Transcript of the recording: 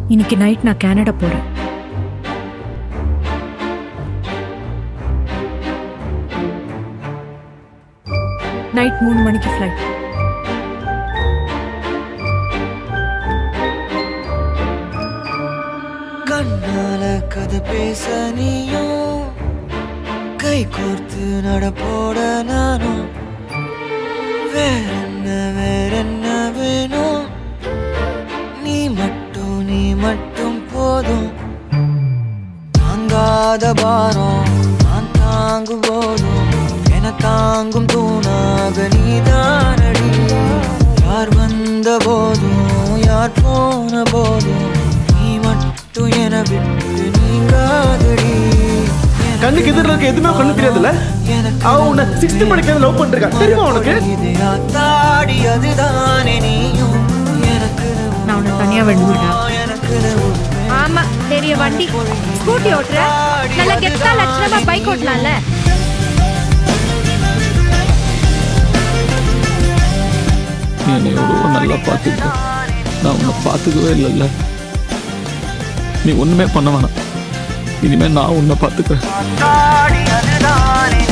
இன்னைக்கு நைட் நான் கனடா போறேன் நைட் மூணு மணிக்கு ஃப்ளைட் கண்ணால கதை பேச நீயும் கை கோர்த்து நடப்போட நானும் வேறென்ன வேறென்ன வேணும் நீ மட்டும் நீ மட்டும் போதும் தாங்காத பாரம் நான் தாங்கும் போதும் என தாங்கும் தூணாக நீதானடி யார் வந்த போதும் யார் போன போதும் நீ மட்டும் என விட்டு நீங்காதடி கண்ணுக்கு எதிரில் இருக்க எதுவுமே கண்ணு தெரியாதுல்ல அவ உன்னை சிக்ஸ்த் படிக்கிறது லவ் பண்ணிருக்கா தெரியுமா உனக்கு தாடி அதுதானே நீயும் எனக்கு நான் உன்னை தனியா விடுவேடா எனக்கு ஆமா பெரிய வண்டி ஸ்கூட்டி ஓட்டுற நல்ல கெத்தா லட்சணமா பைக் ஓட்டலாம்ல நீ என்னை எவ்வளோ நல்லா பார்த்துக்க நான் உன்னை பார்த்துக்கவே இல்லைல்ல நீ ஒன்றுமே பண்ண வேணாம் இனிமேல் நான் உன்னை பார்த்துக்கிறேன் தாடி அதுதானே